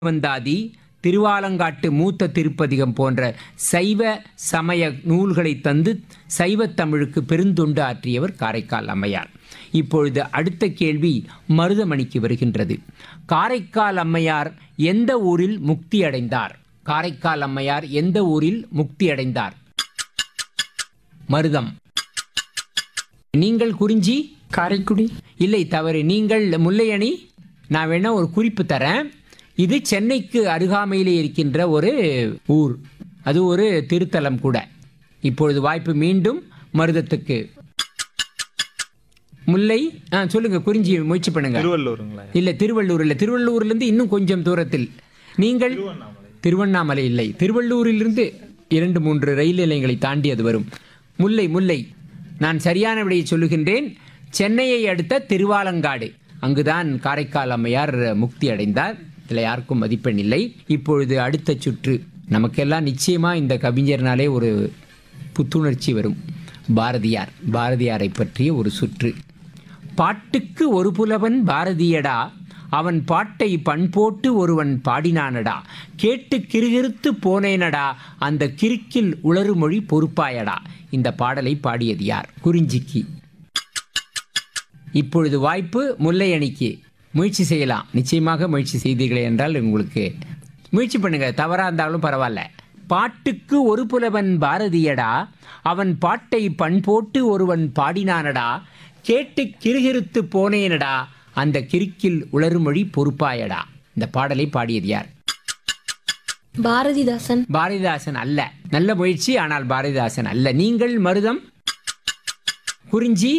வந்தாதி திருவாலங்காட்டு மூத்த திருப்பதிகம் போன்ற சைவ சமய நூல்களை தந்து சைவத் தமிழுக்கு பெருந்தொண்டு ஆற்றியவர் காரைக்கால் அம்மையார் இப்பொழுது அடுத்த கேள்வி மருதமணிக்கு வருகின்றது காரைக்கால் அம்மையார் எந்த ஊரில் முக்தி அடைந்தார் காரைக்கால் அம்மையார் எந்த ஊரில் முக்தி அடைந்தார் மருதம் நீங்கள் குறிஞ்சி காரைக்குடி இல்லை தவறு நீங்கள் முல்லையணி நான் வேணா ஒரு குறிப்பு தரேன் இது சென்னைக்கு அருகாமையிலே இருக்கின்ற ஒரு ஊர் அது ஒரு திருத்தலம் கூட இப்பொழுது வாய்ப்பு மீண்டும் மருதத்துக்கு முல்லை ஆ சொல்லுங்க குறிஞ்சி முயற்சி பண்ணுங்க திருவள்ளூருங்களா இல்லை திருவள்ளூர் இல்லை திருவள்ளூர்லேருந்து இன்னும் கொஞ்சம் தூரத்தில் நீங்கள் திருவண்ணாமலை இல்லை திருவள்ளூரிலிருந்து இரண்டு மூன்று ரயில் நிலையங்களை தாண்டி அது வரும் முல்லை முல்லை நான் சரியான விடையை சொல்லுகின்றேன் சென்னையை அடுத்த திருவாலங்காடு அங்குதான் காரைக்கால் அம்மையார் முக்தி அடைந்தார் இதில் யாருக்கும் மதிப்பெண் இல்லை இப்பொழுது அடுத்த சுற்று நமக்கெல்லாம் நிச்சயமா இந்த கவிஞர்னாலே ஒரு புத்துணர்ச்சி வரும் பாரதியார் பாரதியாரை பற்றிய ஒரு சுற்று பாட்டுக்கு ஒரு புலவன் பாரதியடா அவன் பாட்டை பண்போட்டு ஒருவன் பாடினானடா கேட்டு கிறுகிறுத்து போனேனடா அந்த கிறுக்கில் உளறுமொழி பொறுப்பாயடா இந்த பாடலை பாடியது யார் குறிஞ்சிக்கு இப்பொழுது வாய்ப்பு முல்லை அணிக்கு முயற்சி செய்யலாம் நிச்சயமாக முயற்சி செய்தீர்களே என்றால் உங்களுக்கு முயற்சி பண்ணுங்க தவறா இருந்தாலும் பரவாயில்ல பாட்டுக்கு ஒரு புலவன் பாரதியடா அவன் பாட்டை பண்போட்டு ஒருவன் பாடினானடா கேட்டு கிறுகிறுத்து போனேனடா அந்த கிறுக்கில் உளறுமொழி பொறுப்பாயடா இந்த பாடலை பாடியது யார் பாரதிதாசன் பாரதிதாசன் அல்ல நல்ல முயற்சி ஆனால் பாரதிதாசன் அல்ல நீங்கள் மருதம் குறிஞ்சி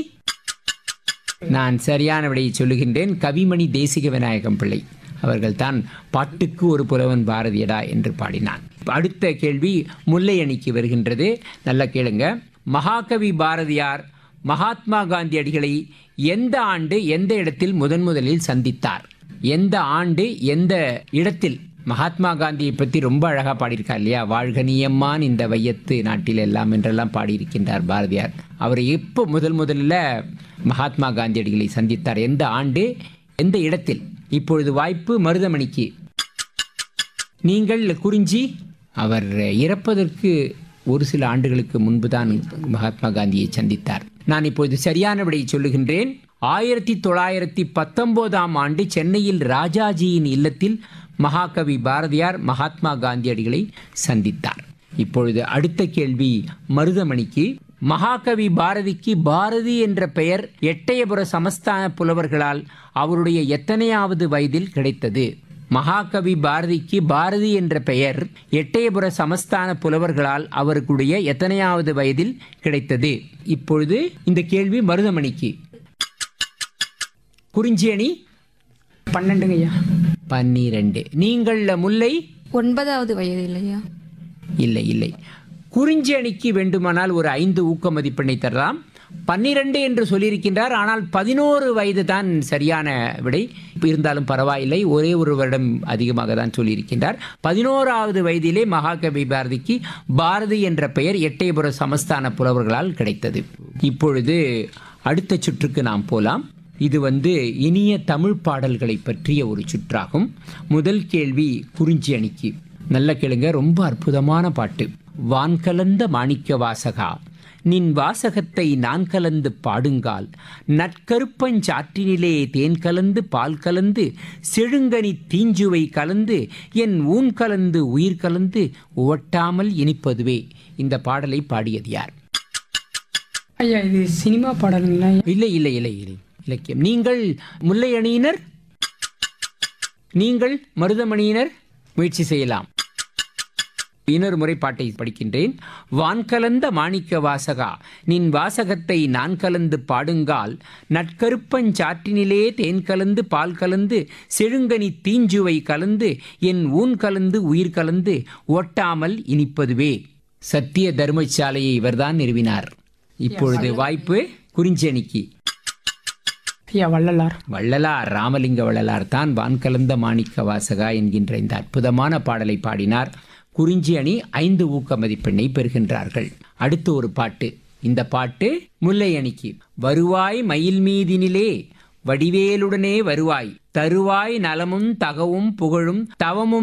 நான் சரியான விடையை சொல்லுகின்றேன் கவிமணி தேசிக விநாயகம் பிள்ளை அவர்கள் தான் பாட்டுக்கு ஒரு புலவன் பாரதியடா என்று பாடினான் அடுத்த கேள்வி முல்லை அணிக்கு வருகின்றது நல்ல கேளுங்க மகாகவி பாரதியார் மகாத்மா காந்தியடிகளை எந்த ஆண்டு எந்த இடத்தில் முதன் முதலில் சந்தித்தார் எந்த ஆண்டு எந்த இடத்தில் மகாத்மா காந்தியை பற்றி ரொம்ப அழகாக பாடியிருக்கார் இல்லையா வாழ்க நீயம்மான் இந்த வையத்து நாட்டில் எல்லாம் என்றெல்லாம் பாடியிருக்கின்றார் பாரதியார் அவர் எப்போ முதல் முதல்ல மகாத்மா காந்தியடிகளை சந்தித்தார் எந்த ஆண்டு எந்த இடத்தில் இப்பொழுது வாய்ப்பு மருதமணிக்கு நீங்கள் குறிஞ்சி அவர் இறப்பதற்கு ஒரு சில ஆண்டுகளுக்கு முன்புதான் மகாத்மா காந்தியை சந்தித்தார் நான் இப்பொழுது சரியான விடையை சொல்லுகின்றேன் ஆயிரத்தி தொள்ளாயிரத்தி பத்தொன்பதாம் ஆண்டு சென்னையில் ராஜாஜியின் இல்லத்தில் மகாகவி பாரதியார் மகாத்மா காந்தியடிகளை சந்தித்தார் இப்பொழுது அடுத்த கேள்வி மருதமணிக்கு மகாகவி பாரதிக்கு பாரதி என்ற பெயர் எட்டயபுர சமஸ்தான புலவர்களால் அவருடைய எத்தனையாவது வயதில் கிடைத்தது மகாகவி பாரதிக்கு பாரதி என்ற பெயர் எட்டயபுர சமஸ்தான புலவர்களால் அவர்களுடைய எத்தனையாவது வயதில் கிடைத்தது இப்பொழுது இந்த கேள்வி மருதமணிக்கு குறிஞ்சி அணி பன்னெண்டுங்க ஐயா பன்னிரண்டு நீங்கள் முல்லை ஒன்பதாவது வயது இல்லையா இல்லை இல்லை குறிஞ்சி அணிக்கு வேண்டுமானால் ஒரு ஐந்து ஊக்க மதிப்பெண்ணை தரலாம் பன்னிரண்டு என்று சொல்லியிருக்கின்றார் ஆனால் பதினோரு வயது தான் சரியான விடை இருந்தாலும் பரவாயில்லை ஒரே ஒரு வருடம் அதிகமாக தான் சொல்லியிருக்கின்றார் பதினோராவது வயதிலே மகாகவி பாரதிக்கு பாரதி என்ற பெயர் எட்டயபுர சமஸ்தான புலவர்களால் கிடைத்தது இப்பொழுது அடுத்த சுற்றுக்கு நாம் போலாம் இது வந்து இனிய தமிழ் பாடல்களை பற்றிய ஒரு சுற்றாகும் முதல் கேள்வி குறிஞ்சி அணிக்கு நல்ல கேளுங்க ரொம்ப அற்புதமான பாட்டு வான்கலந்த மாணிக்க வாசகா நின் வாசகத்தை நான் கலந்து பாடுங்கால் நற்கருப்பஞ்சாற்றினிலே தேன் கலந்து பால் கலந்து செழுங்கனி தீஞ்சுவை கலந்து என் ஊன் கலந்து உயிர் கலந்து உவட்டாமல் இனிப்பதுவே இந்த பாடலை பாடியது யார் ஐயா இது சினிமா பாடலுங்களா ஐயா? இல்லை இல்லை இல்லை இல்லை இலக்கியம் நீங்கள் முல்லை அணியினர் நீங்கள் மருதமணியினர் முயற்சி செய்யலாம் இன்னொரு முறை பாட்டை படிக்கின்றேன் வான்கலந்த மாணிக்க வாசகா நின் வாசகத்தை நான் கலந்து பாடுங்கால் நற்கருப்பஞ்சாற்றினிலே தேன் கலந்து பால் கலந்து செழுங்கனி தீஞ்சுவை கலந்து என் ஊன் கலந்து உயிர் கலந்து ஒட்டாமல் இனிப்பதுவே சத்திய தர்மசாலையை இவர்தான் நிறுவினார் இப்பொழுது வாய்ப்பு குறிஞ்சணிக்கு ஐயா வள்ளலார் வள்ளலார் ராமலிங்க வள்ளலார் தான் வான்கலந்த மாணிக்க வாசகா என்கின்ற இந்த அற்புதமான பாடலை பாடினார் குறிஞ்சி அணி ஐந்து ஊக்க மதிப்பெண்ணை பெறுகின்றார்கள் அடுத்து ஒரு பாட்டு இந்த பாட்டு முல்லை அணிக்கு வருவாய் மயில் மீதினிலே வடிவேலுடனே வருவாய் தருவாய் நலமும் தகவும் புகழும் தவமும்